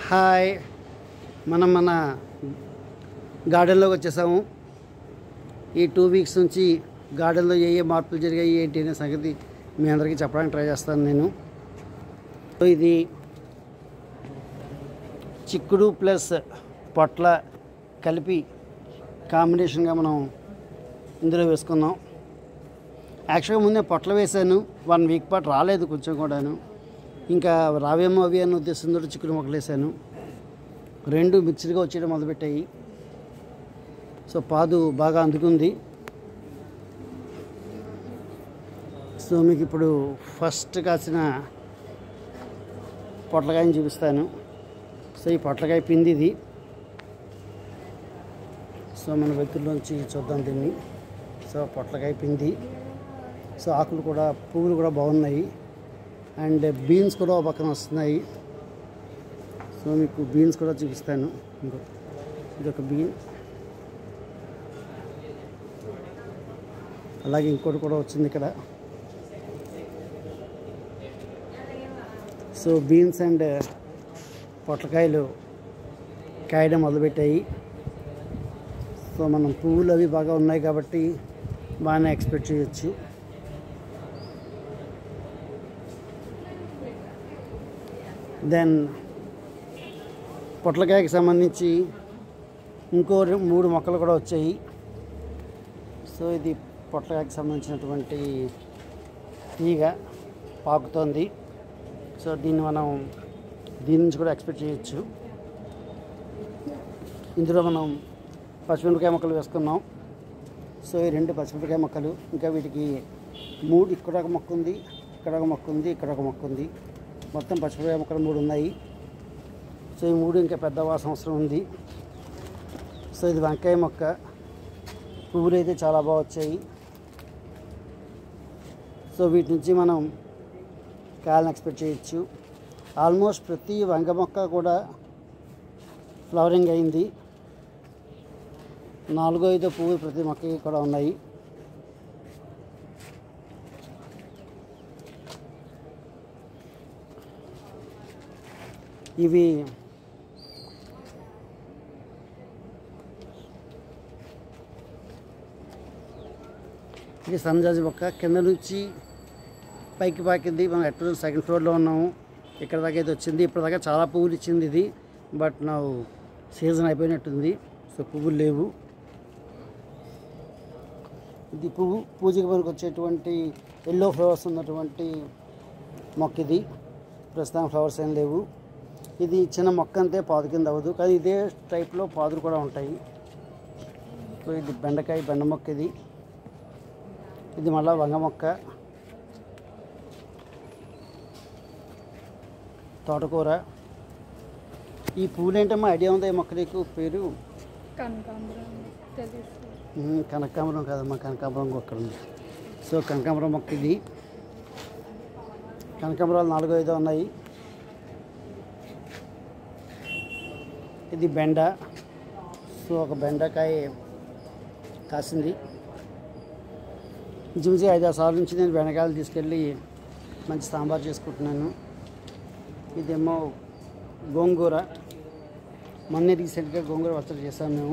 Hi మనం మన గార్డెన్లోకి వచ్చేసాము ఈ టూ వీక్స్ నుంచి గార్డెన్లో ఏ ఏ మార్పులు జరిగాయి ఏంటి అనే సంగతి మీ అందరికీ చెప్పడానికి ట్రై చేస్తాను నేను సో ఇది చిక్కుడు ప్లస్ పొట్ల కలిపి కాంబినేషన్గా మనం ఇందులో వేసుకున్నాం యాక్చువల్గా ముందే పొట్ల వేశాను వన్ వీక్ పాటు రాలేదు కొంచెం కూడాను ఇంకా రావేమో అవి అన్న ఉద్దేశంతో చిక్కుడు మొక్కలు వేసాను రెండు మిక్స్డ్గా వచ్చేయడం మొదలుపెట్టాయి సో పాదు బాగా అందుకుంది సో మీకు ఇప్పుడు ఫస్ట్ కాసిన పొట్లకాయని చూపిస్తాను సో ఈ పొట్లకాయ పిండి ఇది సో మన వ్యక్తుల్లోంచి చూద్దాం దీన్ని సో పొట్లకాయ పిండి సో ఆకులు కూడా పువ్వులు కూడా బాగున్నాయి అండ్ బీన్స్ కూడా ఒక పక్కన వస్తున్నాయి సో మీకు బీన్స్ కూడా చూపిస్తాను ఇంకో ఇదొక బీన్ అలాగే ఇంకోటి కూడా వచ్చింది ఇక్కడ సో బీన్స్ అండ్ పొట్లకాయలు కాయడం మొదలుపెట్టాయి సో మనం పువ్వులు అవి బాగా ఉన్నాయి కాబట్టి బాగానే ఎక్స్పెక్ట్ చేయొచ్చు దెన్ పొట్లకాయకి సంబంధించి ఇంకో రె- మూడు మొక్కలు కూడా వచ్చాయి సో ఇది పొట్లకాయకి సంబంధించినటువంటి తీగ పాకుతోంది సో దీన్ని మనం దీని నుంచి కూడా ఎక్స్పెక్ట్ చేయొచ్చు ఇందులో మనం పచ్చిమిరపకాయ మొక్కలు వేసుకున్నాం సో ఈ రెండు పచ్చిమిరపకాయ మొక్కలు ఇంకా వీటికి మూడు ఇక్కడ ఒక మొక్క ఉంది ఇక్కడ ఒక మొక్క ఉంది ఇక్కడ ఒక మొక్క ఉంది మొత్తం పచ్చిమిరపకాయ మొక్కలు మూడు ఉన్నాయి సో ఈ మూడు ఇంకా పెద్ద వాసం అవసరం ఉంది సో ఇది వంకాయ మొక్క పువ్వులు అయితే చాలా బాగా వచ్చాయి సో వీటి నుంచి మనం కాయలను ఎక్స్పెక్ట్ చేయొచ్చు ఆల్మోస్ట్ ప్రతి వంగ మొక్క కూడా ఫ్లవరింగ్ అయింది నాలుగో ఐదో పువ్వు ప్రతి మొక్కకి కూడా ఉన్నాయి ఇవి ఇది సన్జాజి మొక్క కింద నుంచి పైకి పాకింది మనం ఎక్కడ సెకండ్ ఫ్లోర్లో ఉన్నాము ఇక్కడ దాకా అయితే వచ్చింది ఇప్పటిదాకా చాలా పువ్వులు ఇచ్చింది ఇది బట్ నా సీజన్ అయిపోయినట్టుంది సో పువ్వులు లేవు ఇది పువ్వు పూజకి మనకు వచ్చేటువంటి ఎల్లో ఫ్లవర్స్ ఉన్నటువంటి మొక్క ఇది ప్రస్తుతం ఫ్లవర్స్ ఏం లేవు ఇది చిన్న మొక్క అంతే పాదు కింద అవ్వదు కానీ ఇదే టైప్లో పాదులు కూడా ఉంటాయి సో ఇది బెండకాయ బెండ మొక్క ఇది ఇది మళ్ళా వంగ మొక్క తోటకూర ఈ పూలు ఏంటమ్మా ఐడియా ఉందా ఈ మొక్క నీకు పేరు కనకాంబరం తెలుసు ఉమ్, కనకాంబరం కాదమ్మా కనకాంబరం మొక్క ఉంది సో కనకాంబరం మొక్క ఇది కనకాంబరాలు నాలుగు ఐదు ఉన్నాయి ఇది బెండ సో ఒక బెండకాయ కాసింది ఇంచుమించు ఐదు ఆరు సార్లు నుంచి నేను బెండకాయలు తీసుకెళ్ళి మంచి సాంబార్ చేసుకుంటున్నాను ఇదేమో గోంగూర మొన్నే రీసెంట్గా గోంగూర పచ్చడి చేశాను మేము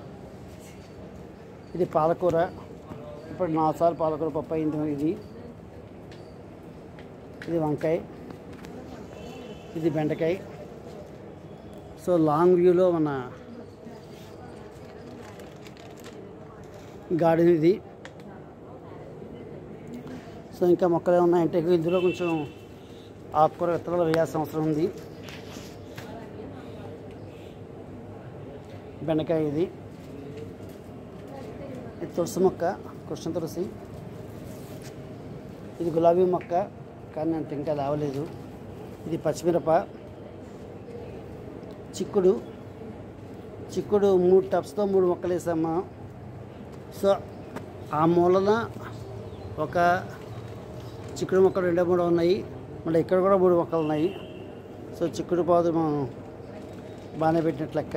ఇది పాలకూర ఇప్పుడు నాలుగు సార్లు పాలకూర పప్పు అయింది ఇది ఇది వంకాయ ఇది బెండకాయ సో లాంగ్ వ్యూలో మన గార్డెన్ ఇది సో ఇంకా మొక్కలే ఉన్నాయంటే ఇందులో కొంచెం ఆకుకూర విత్తనాలు వేయాల్సిన అవసరం ఉంది బెండకాయ ఇది ఇది తులసి మొక్క కృష్ణ తులసి ఇది గులాబీ మొక్క కానీ అంత ఇంకా లేవలేదు ఇది పచ్చిమిరప చిక్కుడు చిక్కుడు మూడు టబ్స్తో మూడు మొక్కలు వేసామా సో ఆ మూలన ఒక చిక్కుడు మొక్కలు రెండో మూడు ఉన్నాయి మళ్ళీ ఇక్కడ కూడా మూడు మొక్కలు ఉన్నాయి సో చిక్కుడు పాదు మనం బాగానే పెట్టినట్లు లెక్క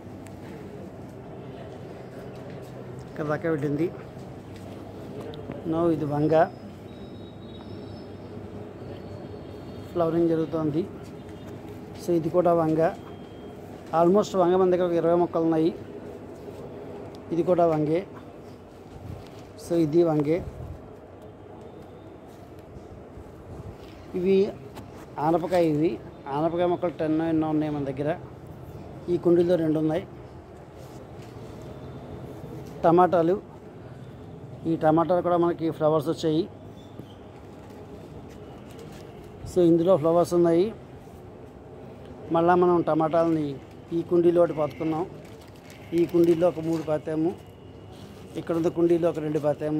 ఇక్కడ దాకా పెట్టింది నో ఇది వంగ ఫ్లవరింగ్ జరుగుతోంది సో ఇది కూడా వంగ ఆల్మోస్ట్ వంగ మన దగ్గర ఒక ఇరవై మొక్కలు ఉన్నాయి ఇది కూడా వంగే సో ఇది వంగే ఇవి ఆనపకాయ ఇవి ఆనపకాయ మొక్కలు టెన్ ఎన్నో ఉన్నాయి మన దగ్గర ఈ కుండీలో రెండు ఉన్నాయి టమాటాలు ఈ టమాటాలు కూడా మనకి ఫ్లవర్స్ వచ్చాయి సో ఇందులో ఫ్లవర్స్ ఉన్నాయి మళ్ళా మనం టమాటాలని ఈ కుండీలో ఒకటి పాతుకున్నాం ఈ కుండీలో ఒక మూడు పాతాము ఇక్కడ ఉన్న కుండీలో ఒక రెండు పాతాము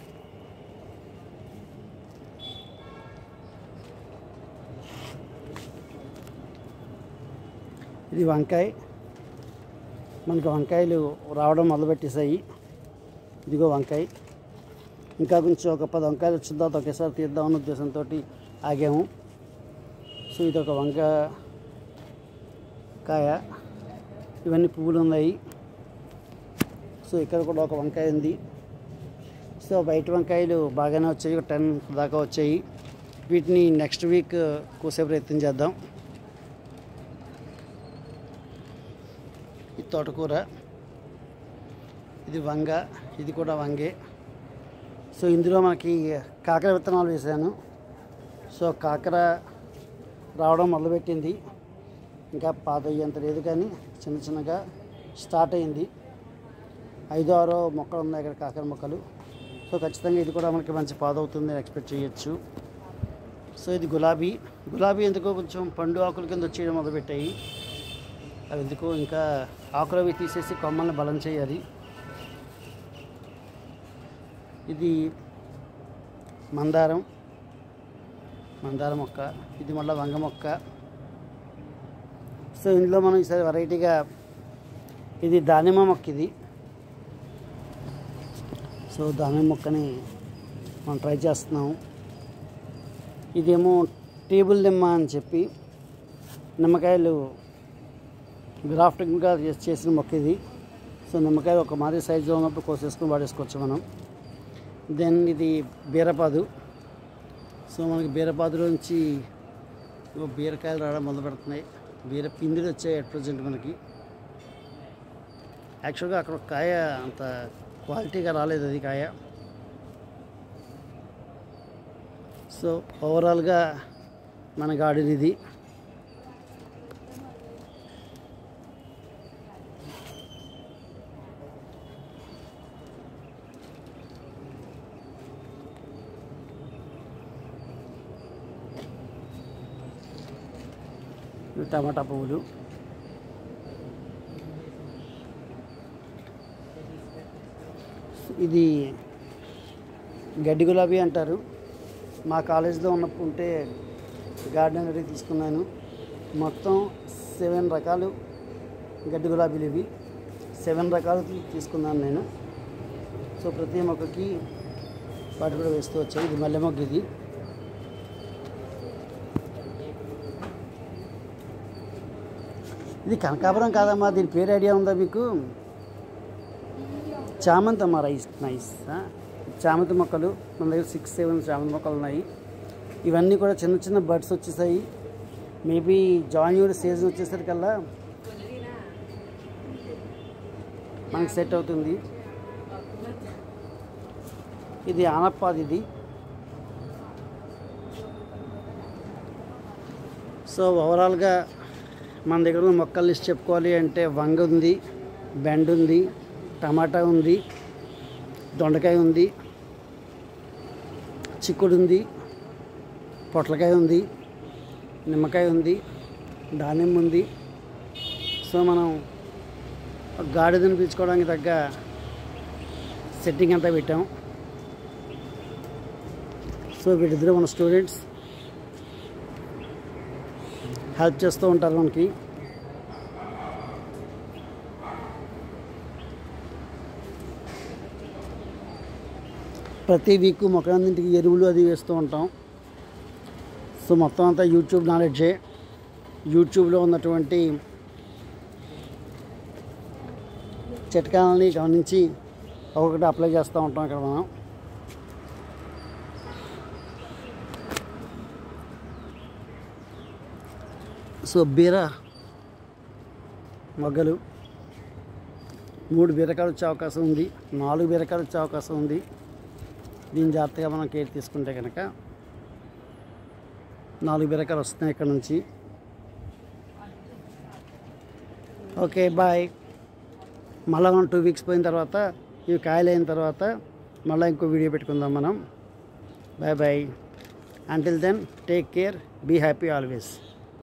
ఇది వంకాయ మనకి వంకాయలు రావడం మొదలుపెట్టేసాయి ఇదిగో వంకాయ ఇంకా కొంచెం ఒక పది వంకాయలు వచ్చిన తర్వాత ఒకేసారి తీద్దామన్న ఉద్దేశంతో ఆగాము సో ఇది ఒక వంక కాయ ఇవన్నీ పువ్వులు ఉన్నాయి సో ఇక్కడ కూడా ఒక వంకాయ ఉంది సో బయట వంకాయలు బాగానే వచ్చాయి ఒక టెన్ దాకా వచ్చాయి వీటిని నెక్స్ట్ వీక్ కోసే ప్రయత్నం చేద్దాం ఇది తోటకూర ఇది వంగ ఇది కూడా వంగే సో ఇందులో మనకి కాకర విత్తనాలు వేసాను సో కాకర రావడం మొదలుపెట్టింది ఇంకా పాత అయ్యేంత లేదు కానీ చిన్న చిన్నగా స్టార్ట్ అయింది ఐదో ఆరో మొక్కలు ఉన్నాయి ఇక్కడ కాకర మొక్కలు సో ఖచ్చితంగా ఇది కూడా మనకి మంచి పాద అవుతుంది ఎక్స్పెక్ట్ చేయొచ్చు సో ఇది గులాబీ గులాబీ ఎందుకో కొంచెం పండు ఆకుల కింద వచ్చేయడం మొదలుపెట్టాయి అవి ఎందుకో ఇంకా ఆకులు అవి తీసేసి కొమ్మల్ని బలం చేయాలి ఇది మందారం మందార మొక్క ఇది మళ్ళీ వంగ మొక్క సో ఇందులో మనం ఈసారి వెరైటీగా ఇది దానిమ్మ మొక్క ఇది సో దానిమ్మ మొక్కని మనం ట్రై చేస్తున్నాం ఇదేమో టేబుల్ నిమ్మ అని చెప్పి నిమ్మకాయలు గ్రాఫ్టింగ్గా చేసి- చేసిన మొక్క ఇది సో నిమ్మకాయ ఒక మాదిరి సైజులో ఉన్నప్పుడు కోసేసుకుని వాడేసుకోవచ్చు మనం దెన్ ఇది బీరపాదు సో మనకి బీరపాదులో నుంచి ఇగో బీరకాయలు రావడం మొదలు పెడుతున్నాయి బీర పిందులు వచ్చాయి అట్ ప్రజెంట్ మనకి యాక్చువల్గా అక్కడ ఒక కాయ అంత క్వాలిటీగా రాలేదు అది కాయ సో ఓవరాల్గా మన గార్డెన్ ఇది ఇవి టమాటా పువ్వులు ఇది గడ్డి గులాబీ అంటారు మా కాలేజీలో ఉన్నప్పుడు ఉంటే గార్డెన్ రెడీ తీసుకున్నాను మొత్తం సెవెన్ రకాలు గడ్డి గులాబీలు ఇవి సెవెన్ రకాలు తీ- తీసుకున్నాను నేను సో ప్రతి మొక్కకి వాటి కూడా వేస్తూ వచ్చాయి ఇది మల్లె మొగ్గ ఇది ఇది కనకాపురం కాదమ్మా దీని పేరు ఐడియా ఉందా మీకు చామంతి అమ్మా రైస్ నైస్ ఆ? చామంతి మొక్కలు మన దగ్గర సిక్స్ సెవెన్ చామంతి మొక్కలు ఉన్నాయి ఇవన్నీ కూడా చిన్న చిన్న బర్డ్స్ వచ్చేసాయి మేబీ జాన్యువరి సీజన్ వచ్చేసరికల్లా మనకి సెట్ అవుతుంది ఇది ఆనప్పాది ఇది సో ఓవరాల్గా మన దగ్గర ఉన్న మొక్కల లిస్ట్ చెప్పుకోవాలి అంటే వంగ ఉంది బెండ్ ఉంది టమాటా ఉంది దొండకాయ ఉంది చిక్కుడు ఉంది పొట్లకాయ ఉంది నిమ్మకాయ ఉంది దానిమ్మ ఉంది సో మనం గాడిదని పీల్చుకోవడానికి తగ్గ సెట్టింగ్ అంతా పెట్టాం సో వీటిద్దరు మన స్టూడెంట్స్ హెల్ప్ చేస్తూ ఉంటారు మనకి ప్రతి వీక్ మొక్కలన్నింటికి ఎరువులు అది వేస్తూ ఉంటాం సో మొత్తం అంతా యూట్యూబ్ నాలెడ్జే యూట్యూబ్లో ఉన్నటువంటి చిట్కాలని గమనించి ఒక్కొక్కటి అప్లై చేస్తూ ఉంటాం ఇక్కడ మనం సో బీర మొగ్గలు మూడు బీరకాయలు వచ్చే అవకాశం ఉంది నాలుగు బీరకాయలు వచ్చే అవకాశం ఉంది దీని జాగ్రత్తగా మనం కేర్ తీసుకుంటే కనుక నాలుగు బీరకాయలు వస్తున్నాయి ఇక్కడ నుంచి ఓకే బాయ్ మళ్ళీ మనం టూ వీక్స్ పోయిన తర్వాత ఇవి కాయలు అయిన తర్వాత మళ్ళీ ఇంకో వీడియో పెట్టుకుందాం మనం bye bye until then take care be happy always